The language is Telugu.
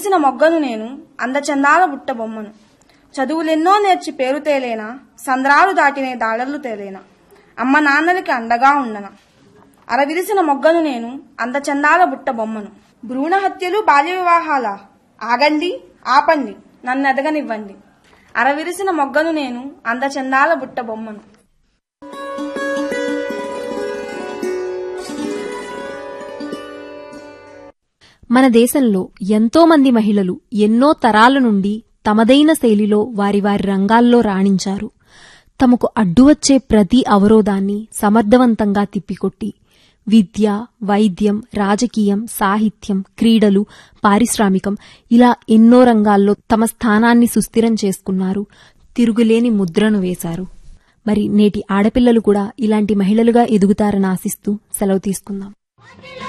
అరవిరిసిన మొగ్గను నేను అందచందాల బుట్ట బొమ్మను చదువులెన్నో నేర్చి పేరు తేలేనా సంద్రాలు దాటినే దాడర్లు తేలేనా అమ్మ నాన్నలకి అండగా ఉండనా అరవిరిసిన మొగ్గను నేను అందచందాల బుట్ట బొమ్మను భ్రూణ హత్యలు బాల్య వివాహాల ఆగండి ఆపండి నన్ను ఎదగనివ్వండి అరవిరిసిన మొగ్గను నేను అందచందాల బుట్ట బొమ్మను మన దేశంలో ఎంతో మంది మహిళలు ఎన్నో తరాల నుండి తమదైన శైలిలో వారి వారి రంగాల్లో రాణించారు తమకు అడ్డు వచ్చే ప్రతి అవరోధాన్ని సమర్థవంతంగా తిప్పికొట్టి విద్య వైద్యం రాజకీయం సాహిత్యం క్రీడలు పారిశ్రామికం ఇలా ఎన్నో రంగాల్లో తమ స్థానాన్ని సుస్థిరం చేసుకున్నారు తిరుగులేని ముద్రను వేశారు మరి నేటి ఆడపిల్లలు కూడా ఇలాంటి మహిళలుగా ఎదుగుతారని ఆశిస్తూ సెలవు తీసుకుందాం